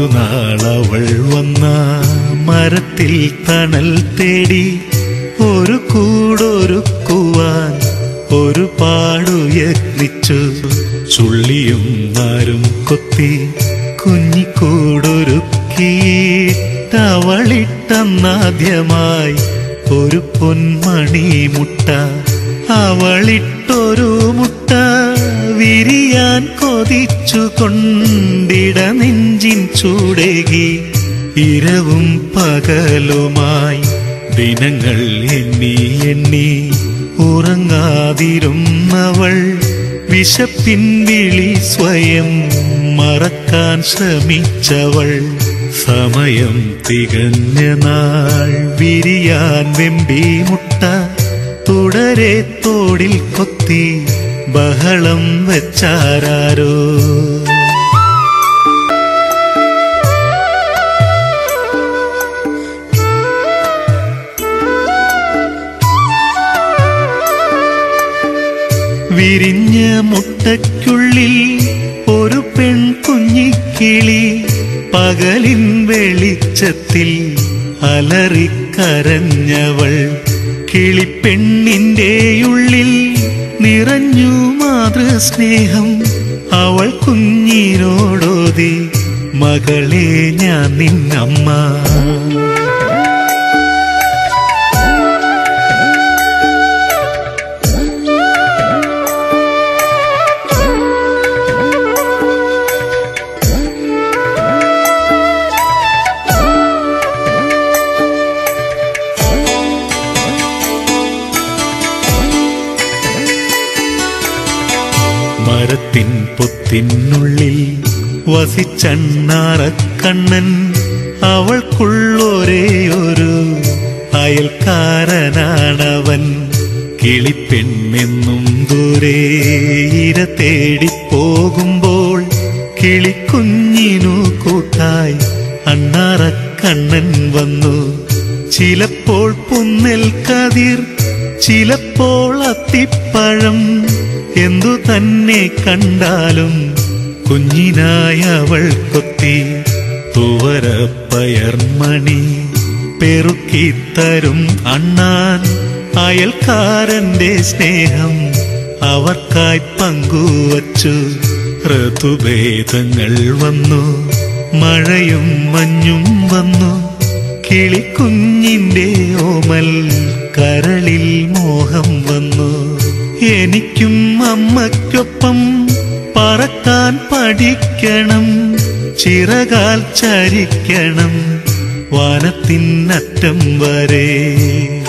ഒരു നാളവൾ വന്ന മരത്തിൽ തണൽ തേടി ഒരു കൂടൊരുക്കുവാൻ ഒരു പാടു യത്നിച്ചു ചുള്ളിയും നാരും കൊത്തി കുഞ്ഞിക്കൂടൊരുക്കിയിട്ടവളിട്ടെന്നാദ്യമായി ഒരു പൊന്മണി മുട്ട അവളിട്ടൊരു മുട്ട വിരിയാൻ കൊതിച്ചു കൊണ്ടിട നെഞ്ചിൻ ചൂടേകി ഇരവും പകലുമായി ദിനങ്ങൾ എണ്ണി എണ്ണി ഉറങ്ങാതിരുന്നവൾ വിശപ്പിൻ വിളി സ്വയം മറക്കാൻ ശ്രമിച്ചവൾ സമയം തികഞ്ഞ നാൾ വിരിയാൻ വെമ്പി മുട്ട തുടരെ തോടിൽ കൊത്തി ബഹളം വെച്ചാരോ വിരിഞ്ഞ മുട്ടയ്ക്കുള്ളിൽ ഒരു പെൺകുഞ്ഞിക്കിളി പകലിൻ വെളിച്ചത്തിൽ അലറിക്കരഞ്ഞവൾ കിളിപ്പെണ്ണിന്റെ ഉള്ളിൽ നിറഞ്ഞു മാതൃസ്നേഹം അവൾ കുഞ്ഞിനോടോതി മകളെ ഞാൻ നിന്നമ്മ മരത്തിൻ പൊത്തിനുള്ളിൽ വസിച്ചണ്ണാറക്കണ്ണൻ അവൾക്കുള്ളൊരേ ഒരു അയൽക്കാരനാണവൻ കിളിപ്പെണ്ണെന്നും ദൂരെ ഇര തേടിപ്പോകുമ്പോൾ കിളിക്കുഞ്ഞിനു കൂട്ടായി അണ്ണാറക്കണ്ണൻ വന്നു ചിലപ്പോൾ പുന്നൽ കതിർ ചിലപ്പോൾ അത്തിപ്പഴം എന്തു തന്നെ കണ്ടാലും കുഞ്ഞിനായ അവൾ കൊത്തി തുവരപ്പയർമണി പെറുക്കിത്തരും അണ്ണാൻ അയൽക്കാരന്റെ സ്നേഹം അവർക്കായി പങ്കുവച്ചു ഋതുഭേദങ്ങൾ വന്നു മഴയും മഞ്ഞും വന്നു കിളിക്കുഞ്ഞിന്റെ ഓമൽ കരളിൽ മോഹം വന്നു എനിക്കും അമ്മയ്ക്കൊപ്പം പറക്കാൻ പഠിക്കണം ചിറകാൽ ചരിക്കണം വാനത്തിനറ്റം വരെ